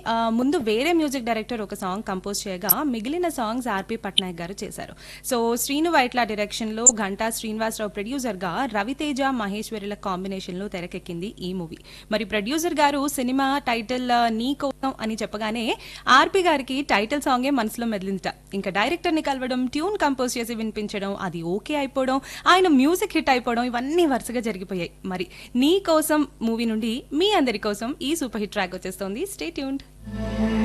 ఆ, ముందు వేరే మ్యూజిక్ డైరెక్టర్ ఒక సాంగ్ కంపోజ్ చేయగా మిగిలిన సాంగ్స్ ఆర్పి పట్నాయక్ గారు చేశారు సో శ్రీను వైట్ల డైరెక్షన్ లో ఘంటా శ్రీనివాసరావు ప్రొడ్యూసర్ గా రవితేజ మహేశ్వరుల కాంబినేషన్ లో తెరకెక్కింది ఈ మూవీ మరి ప్రొడ్యూసర్ గారు సినిమా టైటిల్ ఆ, నీ కోసం అని చెప్పగానే ఆర్పి గారికి టైటిల్ సాంగే మనసులో మెదిలిందట ఇంకా డైరెక్టర్ ని కలవడం ట్యూన్ కంపోజ్ చేసి వినిపించడం అది ఓకే అయిపోవడం ఆయన మ్యూజిక్ హిట్ అయిపోవడం ఇవన్నీ వరుసగా జరిగిపోయాయి మరి నీ కోసం మూవీ నుండి మీ అందరి కోసం ఈ సూపర్ హిట్ ట్రాక్ వచ్చేస్తోంది స్టే ట్యూన్డ్